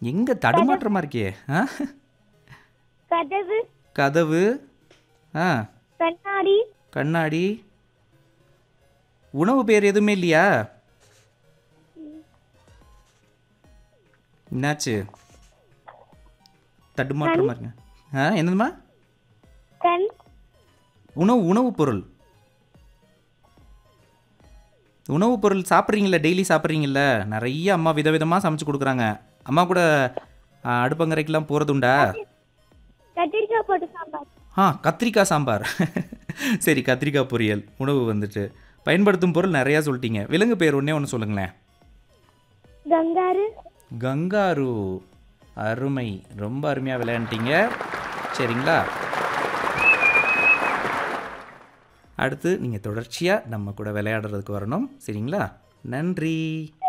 எங்கே தடுமாற்றமாக இருக்கே ஆ கதவு கதவு ஆ கண்ணாடி கண்ணாடி உணவு பேர் எதுவுமே இல்லையா என்னாச்சு தடுமாற்றமாக இருங்க ஆ என்னதுமா கண் உணவு உணவுப் பொருள் உணவுப் பொருள் சாப்பிட்றீங்களா டெய்லி சாப்பிட்றீங்கள நிறைய அம்மா விதவிதமாக சமைச்சு கொடுக்குறாங்க அம்மா கூட ஆ, அடுப்பங்கரைக்கெல்லாம் போகிறதுண்டா கத்திரிக்காய் போட்டு சாம்பார் ஆ கத்திரிக்காய் சாம்பார் சரி கத்திரிக்காய் பொரியல் உணவு வந்துட்டு பயன்படுத்தும் பொருள் நிறையா சொல்லிட்டீங்க விலங்கு பேர் ஒன்றே ஒன்று சொல்லுங்களேன் கங்காரு கங்காரு அருமை ரொம்ப அருமையாக விளையாண்டுட்டீங்க சரிங்களா அடுத்து நீங்கள் தொடர்ச்சியாக நம்ம கூட விளையாடுறதுக்கு வரணும் சரிங்களா நன்றி